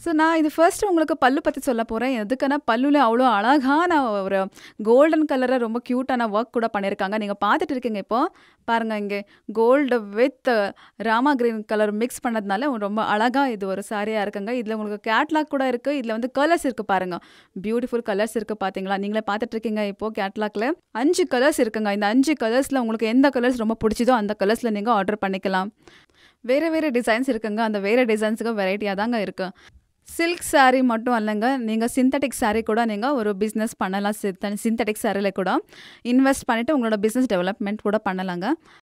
so நான் இது first உங்களுக்கு பல்லு பற்றி சொல்ல போகிறேன் எதுக்குன்னா பல்லுல அவ்வளோ அழகான ஒரு கோல்டன் கலரை ரொம்ப க்யூட்டான ஒர்க் கூட பண்ணியிருக்காங்க நீங்கள் பார்த்துட்டு இருக்கீங்க இப்போ பாருங்கள் இங்கே gold with Rama green colour mix பண்ணதுனால ரொம்ப அழகாக இது ஒரு சாரியாக இருக்குங்க இதில் உங்களுக்கு கேட்லாக் கூட இருக்குது இதில் வந்து கலர்ஸ் இருக்குது பாருங்கள் பியூட்டிஃபுல் கலர்ஸ் இருக்குது பார்த்தீங்களா நீங்களே பார்த்துட்டு இருக்கீங்க இப்போது கேட்லாக்ல அஞ்சு கலர்ஸ் இருக்குங்க இந்த அஞ்சு கலர்ஸில் உங்களுக்கு எந்த கலர்ஸ் ரொம்ப பிடிச்சதோ அந்த கலர்ஸில் நீங்கள் ஆர்டர் பண்ணிக்கலாம் வேறு வேறு டிசைன்ஸ் இருக்குங்க அந்த வேறு டிசைன்ஸுக்கு வெரைட்டியாக தாங்க இருக்குது சில்க் saree மட்டும் இல்லைங்க நீங்கள் சிந்தட்டிக் saree கூட நீங்கள் ஒரு பிஸ்னஸ் பண்ணலாம் சிந்தட்டிக் சாரியில் கூட இன்வெஸ்ட் பண்ணிவிட்டு உங்களோட பிஸ்னஸ் டெவலப்மெண்ட் கூட பண்ணலாங்க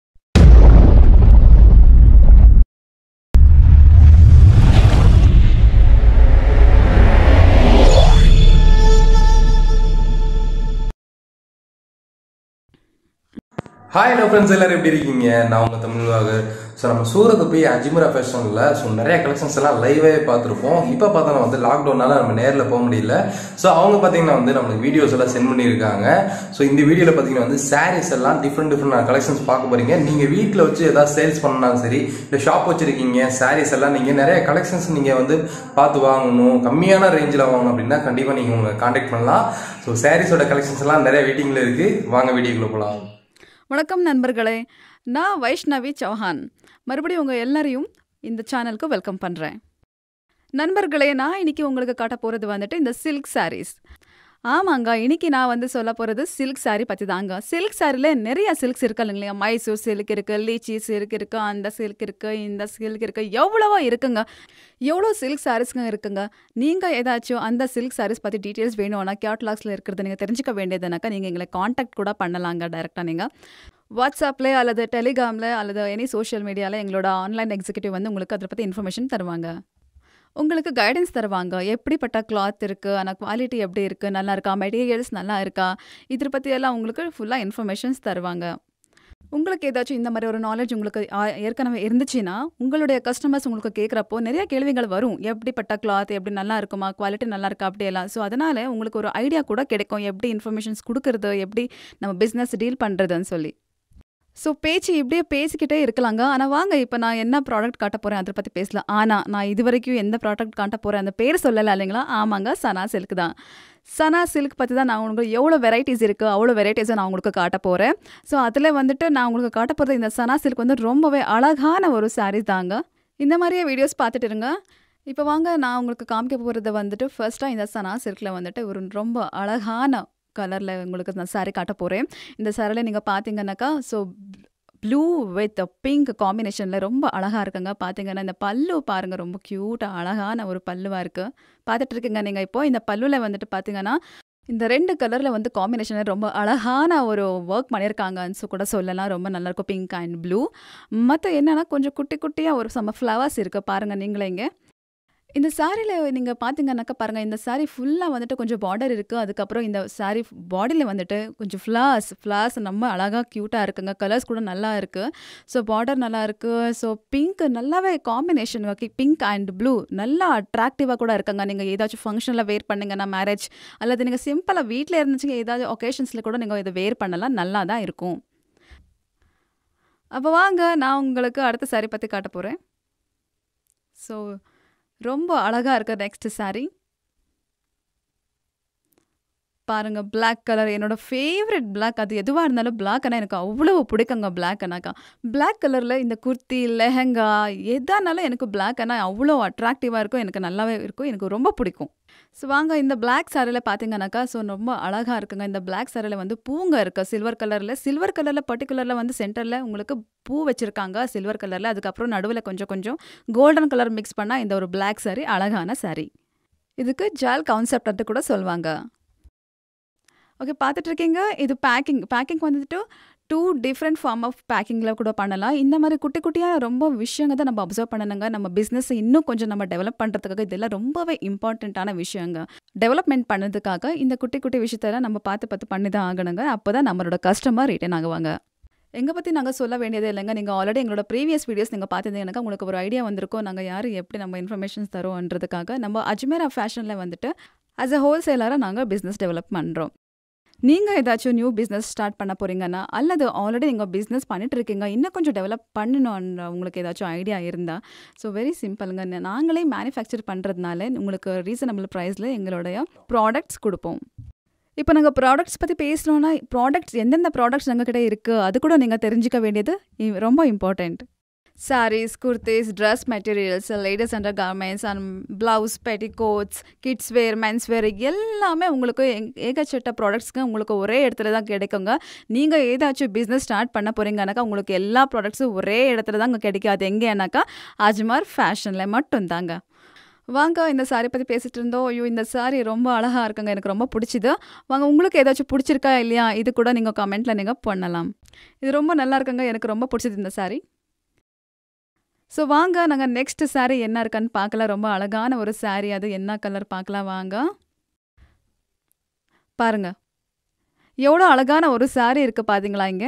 ஹாய் ஹலோ ஃப்ரெண்ட்ஸ் எல்லாரும் எப்படி இருக்கீங்க நான் உங்க தமிழ்வாக ஸோ நம்ம சூரத்து போய் அஜிமுரா ஃபேஷனில் ஸோ நிறைய கலெக்ஷன்ஸ் எல்லாம் லைவே பார்த்துருப்போம் இப்போ பார்த்தோன்னா வந்து லாக்டவுனால நம்ம நேரில் போக முடியல ஸோ அவங்க பார்த்தீங்கன்னா வந்து நம்மளுக்கு வீடியோஸ் எல்லாம் சென்ட் பண்ணியிருக்காங்க ஸோ இந்த வீடியோவில் பார்த்தீங்கன்னா வந்து சாரீஸ் எல்லாம் டிஃப்ரெண்ட் டிஃப்ரெண்ட் கலெக்ஷன்ஸ் பார்க்க போறீங்க நீங்கள் வீட்டில் வச்சு ஏதாவது சேல்ஸ் பண்ணாலும் சரி இல்லை ஷாப் வச்சிருக்கீங்க சாரீஸ் எல்லாம் நீங்கள் நிறைய கலெக்ஷன்ஸ் நீங்கள் வந்து பார்த்து வாங்கணும் கம்மியான ரேஞ்சில் வாங்கணும் அப்படின்னா கண்டிப்பாக நீங்கள் உங்களை காண்டாக்ட் பண்ணலாம் ஸோ சாரீஸோட கலெக்ஷன்ஸ் எல்லாம் நிறைய வெயிட்டிங்கில் இருக்குது வாங்க வீடியோக்குள்ளே போகலாம் வணக்கம் நண்பர்களே நான் வைஷ்ணவி சௌஹான் மறுபடியும் உங்கள் எல்லாரையும் இந்த சேனலுக்கு வெல்கம் பண்ணுறேன் நண்பர்களே நான் இன்னைக்கு உங்களுக்கு காட்ட போகிறது வந்துட்டு இந்த சில்க் சாரீஸ் ஆமாங்க இன்னைக்கு நான் வந்து சொல்ல போகிறது சில்க் saree பற்றி தாங்க சில்க் சாரியில் நிறைய சில்க்ஸ் இருக்கு இல்லைங்களா மைசூர் சில்க் இருக்குது லீச்சி சில்க் இருக்குது அந்த சில்க் இருக்குது இந்த சில்க் இருக்குது எவ்வளவோ இருக்குங்க எவ்வளோ சில்க் சாரீஸ்ங்க இருக்குங்க நீங்கள் ஏதாச்சும் அந்த சில்க் சாரீஸ் பற்றி டீட்டெயில்ஸ் வேணும்னா கேட்லாக்ஸில் இருக்கிறத நீங்கள் தெரிஞ்சுக்க வேண்டியதுனாக்கா நீங்கள் எங்களை காண்டாக்ட் கூட பண்ணலாங்க டைரெக்டாக நீங்கள் வாட்ஸ்அப்பில் அல்லது டெலிகிராமில் அல்லது எனி சோஷியல் மீடியாவில் எங்களோட ஆன்லைன் எக்ஸிக்யூட்டிவ் வந்து உங்களுக்கு அதை பற்றி இன்ஃபர்மேஷன் தருவாங்க உங்களுக்கு கைடன்ஸ் தருவாங்க எப்படிப்பட்ட கிளாத் இருக்குது ஆனால் குவாலிட்டி எப்படி இருக்குது நல்லா இருக்கா மெட்டீரியல்ஸ் நல்லா இருக்கா இதை பற்றி எல்லாம் உங்களுக்கு ஃபுல்லாக இன்ஃபர்மேஷன்ஸ் தருவாங்க உங்களுக்கு ஏதாச்சும் இந்த மாதிரி ஒரு நாலேஜ் உங்களுக்கு ஆ, ஏற்கனவே இருந்துச்சுன்னா உங்களுடைய கஸ்டமர்ஸ் உங்களுக்கு கேட்குறப்போ நிறைய கேள்விகள் வரும் எப்படிப்பட்ட கிளாத் எப்படி நல்லா இருக்குமா குவாலிட்டி நல்லா இருக்கா அப்படியெல்லாம் ஸோ அதனால் உங்களுக்கு ஒரு ஐடியா கூட கிடைக்கும் எப்படி இன்ஃபர்மேஷன்ஸ் கொடுக்கறது எப்படி நம்ம பிஸ்னஸ் டீல் பண்ணுறதுன்னு சொல்லி ஸோ பேச்சு இப்படியே பேசிக்கிட்டே இருக்கலாங்க ஆனால் வாங்க இப்போ நான் என்ன ப்ராடக்ட் காட்ட போகிறேன் அதை பற்றி பேசலாம் ஆனால் நான் இது வரைக்கும் எந்த ப்ராடக்ட் காட்ட போகிறேன் அந்த பேர் சொல்லலை இல்லைங்களா ஆமாங்க சனா சில்க் தான் சனா சில்க் பற்றி தான் நான் உங்களுக்கு எவ்வளோ வெரைட்டிஸ் இருக்குது அவ்வளோ வெரைட்டிஸை நான் உங்களுக்கு காட்ட போகிறேன் ஸோ அதில் வந்துட்டு நான் உங்களுக்கு காட்ட போகிறது இந்த சனா சில்க் வந்து ரொம்பவே அழகான ஒரு saree தாங்க இந்த மாதிரியே வீடியோஸ் பார்த்துட்டு இருங்க இப்போ வாங்க நான் உங்களுக்கு காமிக்க போகிறது வந்துட்டு ஃபர்ஸ்ட்டாக இந்த சனா சில்கில் வந்துட்டு ஒரு ரொம்ப அழகான கலரில் உங்களுக்கு நான் saree காட்ட போகிறேன் இந்த சாரியில் நீங்கள் பார்த்தீங்கன்னாக்கா ஸோ ப்ளூ வித் பிங்க் காம்பினேஷனில் ரொம்ப அழகாக இருக்குங்க பார்த்தீங்கன்னா இந்த பல்லு பாருங்கள் ரொம்ப க்யூட்டாக அழகான ஒரு பல்லுவாக இருக்குது பார்த்துட்டு இருக்கீங்க நீங்கள் இப்போ இந்த பல்லுவில் வந்துட்டு பார்த்தீங்கன்னா இந்த ரெண்டு கலரில் வந்து காம்பினேஷனில் ரொம்ப அழகான ஒரு ஒர்க் பண்ணியிருக்காங்கன்னு சொ- கூட சொல்லலாம் ரொம்ப நல்லாயிருக்கும் பிங்க் அண்ட் ப்ளூ மற்ற என்னென்னா கொஞ்சம் குட்டி குட்டியாக ஒரு சம்ம ஃப்ளவர்ஸ் இருக்குது பாருங்கள் நீங்களே இங்கே இந்த சாரியில் நீங்கள் பார்த்தீங்கன்னாக்கா பாருங்கள் இந்த saree ஃபுல்லாக வந்துட்டு கொஞ்சம் பார்டர் இருக்குது அதுக்கப்புறம் இந்த saree பாடியில் வந்துட்டு கொஞ்சம் ஃப்ளார்ஸ் ஃப்ளார்ஸ் நம்ம அழகாக க்யூட்டாக இருக்குங்க கலர்ஸ் கூட நல்லா இருக்குது ஸோ பார்டர் நல்லா இருக்குது ஸோ பிங்க் நல்லாவே combination okay pink and blue நல்லா அட்ராக்டிவாக கூட இருக்குங்க நீங்கள் ஏதாச்சும் ஃபங்க்ஷனில் வேர் பண்ணீங்கன்னா மேரேஜ் அல்லது நீங்கள் சிம்பிளாக வீட்டில் இருந்துச்சுங்க ஏதாவது ஒகேஷன்ஸில் கூட நீங்கள் இதை வேர் பண்ணலாம் நல்லா தான் இருக்கும் அப்போ வாங்க நான் உங்களுக்கு அடுத்த saree பற்றி காட்ட போகிறேன் ஸோ ரொம்ப அழகாக இருக்க நெக்ஸ்ட் saree பாருங்க Black கலர் என்னோட ஃபேவரட் Black அது எதுவாக இருந்தாலும் Black ஆனால் எனக்கு அவ்வளவு பிடிக்குங்க Black அண்ணாக்கா Black கலரில் இந்த குர்த்தி லெஹங்கா எதானாலும் எனக்கு Black ஆனால் அவ்வளோ அட்ராக்டிவாக இருக்கும் எனக்கு நல்லாவே இருக்கும் எனக்கு ரொம்ப பிடிக்கும் ஸோ வாங்க இந்த Black சாரியில் பார்த்தீங்கன்னாக்கா ஸோ ரொம்ப அழகாக இருக்குங்க இந்த Black சாரியில் வந்து பூங்க இருக்கு சில்வர் கலரில் சில்வர் கலரில் பர்டிகுலரில் வந்து சென்டரில் உங்களுக்கு பூ வச்சுருக்காங்க சில்வர் கலரில் அதுக்கப்புறம் நடுவில் கொஞ்சம் கொஞ்சம் கோல்டன் கலர் மிக்ஸ் பண்ணால் இந்த ஒரு Black saree அழகான saree இதுக்கு ஜால் கான்செப்ட் கூட சொல்லுவாங்க ஓகே பார்த்துட்டு இருக்கீங்க இது பேக்கிங் பேக்கிங் வந்துட்டு டூ டிஃப்ரெண்ட் ஃபார்ம் ஆஃப் பேக்கிங்கில் கூட பண்ணலாம் இந்த மாதிரி குட்டி குட்டியாக ரொம்ப விஷயங்க தான் நம்ம அப்சர்வ் பண்ணணுங்க நம்ம பிஸ்னஸை இன்னும் கொஞ்சம் நம்ம டெவலப் பண்ணுறதுக்காக இதெல்லாம் ரொம்பவே இம்பார்ட்டண்ட்டான விஷயங்க டெவலப்மெண்ட் பண்ணதுக்காக இந்த குட்டி குட்டி விஷயத்தெல்லாம் நம்ம பார்த்து பார்த்து பண்ணி தான் ஆகணுங்க அப்போ தான் நம்மளோட கஸ்டமர் ரிட்டர்ன் ஆகுவாங்க எங்களை பற்றி நாங்கள் சொல்ல வேண்டியதே இல்லைங்க நீங்கள் ஆல்ரெடி எங்களோட ப்ரீவியஸ் வீடியோஸ் நீங்கள் பார்த்துருந்தீங்கன்னா உங்களுக்கு ஒரு ஐடியா வந்திருக்கும் நாங்கள் யார் எப்படி நம்ம இன்ஃபர்மேஷன்ஸ் தரோன்றதுக்காக நம்ம அஜ்மேரா ஃபேஷனில் வந்துட்டு ஆஸ் அ ஹோல்சேலராக நாங்கள் பிஸ்னஸ் டெவலப் பண்ணுறோம் நீங்கள் ஏதாச்சும் நியூ பிஸ்னஸ் ஸ்டார்ட் பண்ண போகிறீங்கன்னா அல்லது ஆல்ரெடி நீங்கள் பிஸ்னஸ் பண்ணிட்டு இருக்கீங்க இன்னும் கொஞ்சம் டெவலப் பண்ணணுன்ற உங்களுக்கு ஏதாச்சும் ஐடியா இருந்தால் ஸோ வெரி சிம்பிளுங்க ந- நாங்களே மேனுஃபேக்சர் பண்ணுறதுனால உங்களுக்கு ரீசனபிள் ப்ரைஸில் எங்களுடைய ப்ராடக்ட்ஸ் கொடுப்போம் இப்போ நாங்கள் ப்ராடக்ட்ஸ் பற்றி பேசுகிறோன்னா ப்ராடக்ட்ஸ் எந்தெந்த ப்ராடக்ட்ஸ் எங்ககிட்ட இருக்குது அது கூட நீங்கள் தெரிஞ்சுக்க வேண்டியது இ- ரொம்ப important sarees, kurtis, dress materials, ladies under garments and blouse petticoats, kids wear men's wear எல்லாமே உங்களுக்கு எங்- ஏகச்சட்ட ப்ராடக்ட்ஸ்க்கு உங்களுக்கு ஒரே இடத்துல தான் கிடைக்குங்க நீங்கள் ஏதாச்சும் பிஸ்னஸ் ஸ்டார்ட் பண்ண போகிறீங்கனாக்கா உங்களுக்கு எல்லா ப்ராடக்ட்ஸும் ஒரே இடத்துல தாங்க கிடைக்காது எங்கேனாக்கா அஜ்மார் ஃபேஷனில் மட்டும்தாங்க வாங்க இந்த சாரி பற்றி பேசிட்டு இருந்தோம் ஐயோ இந்த சாரி ரொம்ப அழகாக இருக்குங்க எனக்கு ரொம்ப பிடிச்சிது வாங்க உங்களுக்கு ஏதாச்சும் பிடிச்சிருக்கா இல்லையா இது கூட நீங்கள் கமெண்ட்டில் நீங்கள் பண்ணலாம் இது ரொம்ப நல்லா இருக்குங்க எனக்கு ரொம்ப பிடிச்சது இந்த சாரி ஸோ வாங்க நாங்கள் நெக்ஸ்ட் saree என்ன இருக்கான்னு பார்க்கலாம் ரொம்ப அழகான ஒரு saree அது என்ன கலர் பார்க்கலாம் வாங்க பாருங்க எவ்வளோ அழகான ஒரு saree இருக்கு பாத்தீங்களா இங்க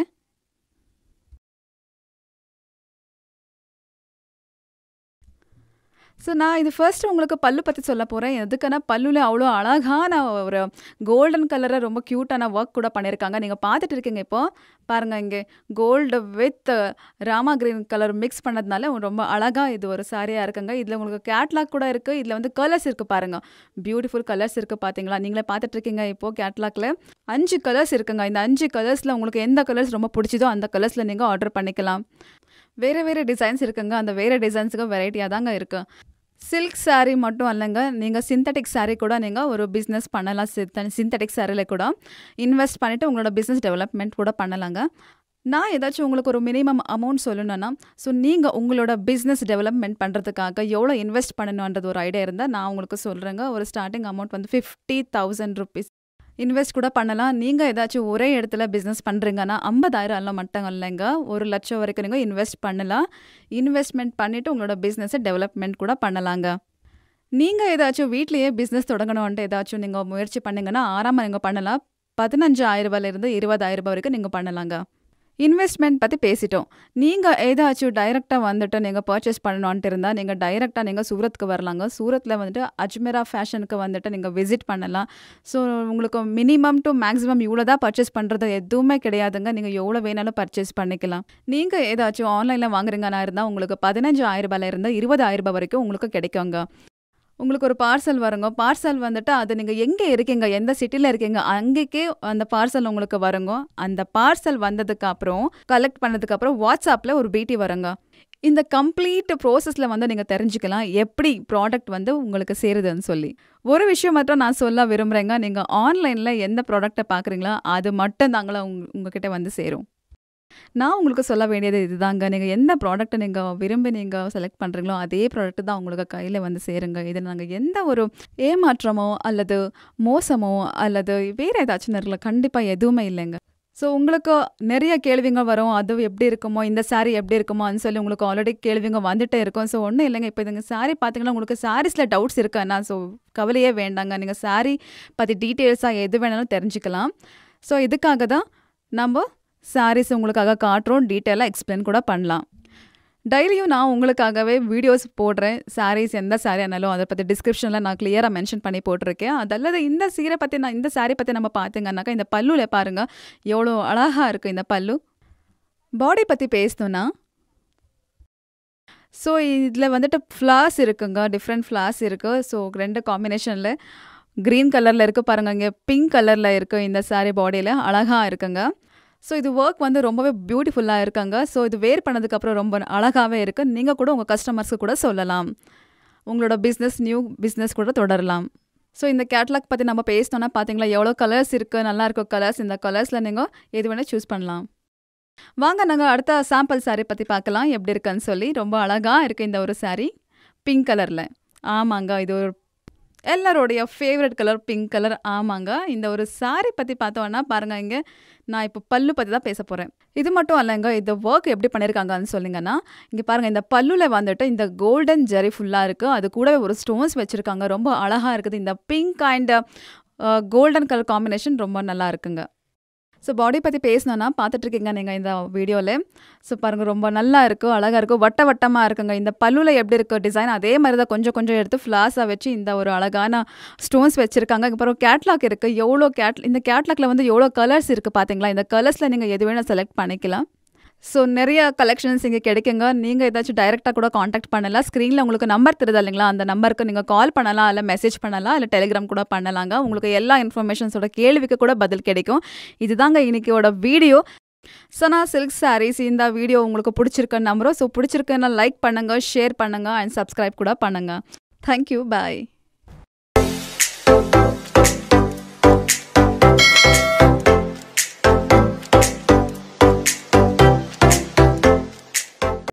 ஸோ நான் இது ஃபர்ஸ்ட் உங்களுக்கு பல்லு பற்றி சொல்ல போகிறேன் எதுக்குன்னா பல்லுல அவ்வளோ அழகான ஒரு கோல்டன் கலரில் ரொம்ப க்யூட்டான ஒர்க் கூட பண்ணியிருக்காங்க நீங்கள் பார்த்துட்டு இருக்கீங்க இப்போ பாருங்கள் இங்கே gold with Rama green colour mix பண்ணதுனால ரொம்ப அழகாக இது ஒரு சாரியாக இருக்குங்க இதில் உங்களுக்கு கேட்லாக் கூட இருக்குது இதில் வந்து கலர்ஸ் இருக்குது பாருங்கள் பியூட்டிஃபுல் கலர்ஸ் இருக்குது பார்த்தீங்களா நீங்களே பார்த்துட்டு இருக்கீங்க இப்போது கேட்லாக்ல அஞ்சு கலர்ஸ் இருக்குங்க இந்த அஞ்சு கலர்ஸில் உங்களுக்கு எந்த கலர்ஸ் ரொம்ப பிடிச்சதோ அந்த கலர்ஸில் நீங்கள் ஆர்டர் பண்ணிக்கலாம் வேறு வேறு டிசைன்ஸ் இருக்குங்க அந்த வேறு டிசைன்ஸுக்கு வெரைட்டியாக தாங்க இருக்குது சில்க் saree மட்டும் இல்லைங்க நீங்கள் சிந்தட்டிக் saree கூட நீங்கள் ஒரு பிஸ்னஸ் பண்ணலாம் சிந்தட்டிக் சாரியில் கூட இன்வெஸ்ட் பண்ணிவிட்டு உங்களோட பிஸ்னஸ் டெவலப்மெண்ட் கூட பண்ணலாங்க நான் ஏதாச்சும் உங்களுக்கு ஒரு மினிமம் அமௌண்ட் சொல்லணும்னா ஸோ நீங்கள் உங்களோட பிஸ்னஸ் டெவலப்மெண்ட் பண்ணுறதுக்காக எவ்வளோ இன்வெஸ்ட் பண்ணணுன்றது ஒரு ஐடியா இருந்தால் நான் உங்களுக்கு சொல்கிறேங்க ஒரு ஸ்டார்டிங் அமௌண்ட் வந்து ஃபிஃப்டி தௌசண்ட் ருபீஸ் இன்வெஸ்ட் கூட பண்ணலாம் நீங்கள் ஏதாச்சும் ஒரே இடத்துல பிஸ்னஸ் பண்ணுறீங்கன்னா ஐம்பதாயிரம் எல்லாம் மட்டும் இல்லைங்க ஒரு லட்சம் வரைக்கும் நீங்கள் இன்வெஸ்ட் பண்ணலாம் இன்வெஸ்ட்மெண்ட் பண்ணிவிட்டு உங்களோட பிஸ்னஸை டெவலப்மெண்ட் கூட பண்ணலாங்க நீங்கள் ஏதாச்சும் வீட்லேயே பிஸ்னஸ் தொடங்கணுன்ட்டு ஏதாச்சும் நீங்கள் முயற்சி பண்ணீங்கன்னா ஆறாமல் நீங்கள் பண்ணலாம் பதினஞ்சாயிரம் ரூபாயிலிருந்து இருபதாயிரம் ரூபாய் வரைக்கும் நீங்கள் பண்ணலாங்க இன்வெஸ்ட்மெண்ட் பற்றி பேசிட்டோம் நீங்கள் ஏதாச்சும் டைரெக்டாக வந்துட்டு நீங்கள் பர்ச்சேஸ் பண்ணணுன்ட்டு இருந்தால் நீங்கள் டைரெக்டாக நீங்கள் சூரத்துக்கு வரலாங்க சூரத்தில் வந்துட்டு அஜ்மீரா ஃபேஷனுக்கு வந்துட்டு நீங்கள் விசிட் பண்ணலாம் ஸோ உங்களுக்கு மினிமம் டு மேக்ஸிமம் இவ்வளோ தான் பர்ச்சேஸ் பண்ணுறது எதுவுமே கிடையாதுங்க நீங்கள் எவ்வளோ வேணாலும் பர்ச்சேஸ் பண்ணிக்கலாம் நீங்கள் ஏதாச்சும் ஆன்லைனில் வாங்குறீங்கன்னா இருந்தால் உங்களுக்கு பதினஞ்சாயிரம் ரூபாயில இருந்து இருபதாயிரம் ரூபாய் வரைக்கும் உங்களுக்கு கிடைக்குங்க உங்களுக்கு ஒரு பார்சல் வருங்க பார்சல் வந்துட்டு அது நீங்கள் எங்கே இருக்கீங்க எந்த சிட்டியில் இருக்கீங்க அங்கேக்கே அந்த பார்சல் உங்களுக்கு வருங்க அந்த பார்சல் வந்ததுக்கு அப்புறம் கலெக்ட் பண்ணதுக்கு அப்புறம் வாட்ஸ்அப்பில் ஒரு பிடி வருங்க இந்த கம்ப்ளீட் ப்ரோசஸில் வந்து நீங்கள் தெரிஞ்சுக்கலாம் எப்படி ப்ராடக்ட் வந்து உங்களுக்கு சேருதுன்னு சொல்லி ஒரு விஷயம் மட்டும் நான் சொல்ல விரும்புகிறேங்க நீங்கள் ஆன்லைனில் எந்த ப்ராடக்ட்டை பார்க்குறீங்களோ அது மட்டும் தாங்களா உங்க உங்ககிட்ட வந்து சேரும் நான் உங்களுக்கு சொல்ல வேண்டியது இதுதாங்க நீங்கள் எந்த ப்ராடக்ட்டை நீங்கள் விரும்பி நீங்கள் செலக்ட் பண்ணுறீங்களோ அதே ப்ராடக்ட் தான் உங்களுக்கு கையில் வந்து சேருங்க இது நாங்கள் எந்த ஒரு ஏமாற்றமோ அல்லது மோசமோ அல்லது வேறு ஏதாச்சும் நேரில் கண்டிப்பாக எதுவுமே இல்லைங்க ஸோ உங்களுக்கு நிறைய கேள்விங்க வரும் அது எப்படி இருக்குமோ இந்த saree எப்படி இருக்குமோன்னு சொல்லி உங்களுக்கு ஆல்ரெடி கேள்விங்க வந்துட்டே இருக்கும் ஸோ ஒன்றும் இல்லைங்க இப்போ இதுங்க saree பார்த்தீங்கன்னா உங்களுக்கு சாரீஸில் டவுட்ஸ் இருக்குன்னா ஸோ கவலையே வேண்டாங்க நீங்கள் saree பற்றி டீட்டெயில்ஸாக எது வேணாலும் தெரிஞ்சுக்கலாம் ஸோ இதுக்காக தான் நம்ம சாரீஸ் உங்களுக்காக காட்டுறோம் டீட்டெயிலாக எக்ஸ்பிளைன் கூட பண்ணலாம் டெய்லியும் நான் உங்களுக்காகவே வீடியோஸ் போடுறேன் சாரீஸ் எந்த சாரீ ஆனாலும் அதை பற்றி டிஸ்கிரிப்ஷனில் நான் கிளியராக மென்ஷன் பண்ணி போட்டிருக்கேன் அதல்லது இந்த சீரை பற்றி நான் இந்த சாரீ பற்றி நம்ம பார்த்தீங்கன்னாக்கா இந்த பல்லுல பாருங்கள் எவ்வளோ அழகாக இருக்குது இந்த பல்லு பாடி பற்றி பேசணும்னா ஸோ இதில் வந்துட்டு ஃப்ளார்ஸ் இருக்குங்க டிஃப்ரெண்ட் ஃப்ளார்ஸ் இருக்குது ஸோ ரெண்டு காம்பினேஷனில் க்ரீன் கலரில் இருக்குது பாருங்கள் இங்கே பிங்க் கலரில் இருக்குது இந்த saree பாடியில் அழகாக இருக்குங்க ஸோ இது ஒர்க் வந்து ரொம்பவே பியூட்டிஃபுல்லாக இருக்காங்க ஸோ இது வேர் பண்ணதுக்கப்புறம் ரொம்ப அழகாகவே இருக்குது நீங்கள் கூட உங்கள் கஸ்டமர்ஸ்க்கு கூட சொல்லலாம் உங்களோட பிஸ்னஸ் நியூ பிஸ்னஸ் கூட தொடரலாம் ஸோ இந்த கேட்லாக் பற்றி நம்ம பேசினோன்னா பார்த்தீங்களா எவ்வளோ கலர்ஸ் இருக்குது நல்லா இருக்கும் கலர்ஸ் இந்த கலர்ஸில் நீங்கள் எது வேணால் சூஸ் பண்ணலாம் வாங்க நாங்கள் அடுத்த சாம்பிள் saree பற்றி பார்க்கலாம் எப்படி இருக்குன்னு சொல்லி ரொம்ப அழகாக இருக்குது இந்த ஒரு saree பிங்க் கலரில் ஆமாங்க இது ஒரு எல்லாரோடைய ஃபேவரட் கலர் பிங்க் கலர் ஆமாங்க இந்த ஒரு saree பற்றி பார்த்தோன்னா பாருங்கள் இங்கே நான் இப்போ பல்லு பற்றி தான் பேச போகிறேன் இது மட்டும் இல்லைங்க இந்த ஒர்க் எப்படி பண்ணியிருக்காங்கன்னு சொல்லுங்கன்னா இங்கே பாருங்கள் இந்த பல்லுல வந்துட்டு இந்த கோல்டன் ஜெரி ஃபுல்லாக இருக்குது அது கூடவே ஒரு ஸ்டோன்ஸ் வச்சுருக்காங்க ரொம்ப அழகாக இருக்குது இந்த pink and golden colour combination ரொம்ப நல்லா இருக்குங்க ஸோ பாடி பற்றி பேசணுன்னா பார்த்துட்ருக்கீங்க நீங்கள் இந்த வீடியோவில் ஸோ பாருங்கள் ரொம்ப நல்லா இருக்கும் அழகாக இருக்கும் வட்ட வட்டமாக இருக்குங்க இந்த பல்லுல எப்படி இருக்கோ டிசைன் அதே மாதிரி தான் கொஞ்சம் கொஞ்சம் எடுத்து ஃப்ளாஸாக வச்சு இந்த ஒரு அழகான ஸ்டோன்ஸ் வச்சுருக்காங்க அப்புறம் கேட்லாக் இருக்குது எவ்வளோ கேட் இந்த கேட்லாக்ல வந்து எவ்வளோ கலர்ஸ் இருக்குது பார்த்தீங்களா இந்த கலர்ஸில் நீங்கள் எது வேணால் செலக்ட் பண்ணிக்கலாம் ஸோ நிறைய கலெக்ஷன்ஸ் இங்கே கிடைக்குங்க நீங்கள் ஏதாச்சும் டைரெக்டாக கூட காண்டாக்ட் பண்ணலாம் ஸ்க்ரீனில் உங்களுக்கு நம்பர் தெரியுது இல்லைங்களா அந்த நம்பருக்கு நீங்கள் கால் பண்ணலாம் இல்லை மெசேஜ் பண்ணலாம் இல்லை டெலிகிராம் கூட பண்ணலாங்க உங்களுக்கு எல்லா இன்ஃபர்மேஷன்ஸோட கேள்விக்கு கூட பதில் கிடைக்கும் இதுதாங்க இன்னைக்கோட வீடியோ சனா சில்க் சாரீஸ் இந்த வீடியோ உங்களுக்கு பிடிச்சிருக்குன்னு நம்புகிறோம் ஸோ பிடிச்சிருக்குன்னா லைக் பண்ணுங்கள் ஷேர் பண்ணுங்கள் அண்ட் சப்ஸ்கிரைப் கூட பண்ணுங்கள் தேங்க்யூ பாய்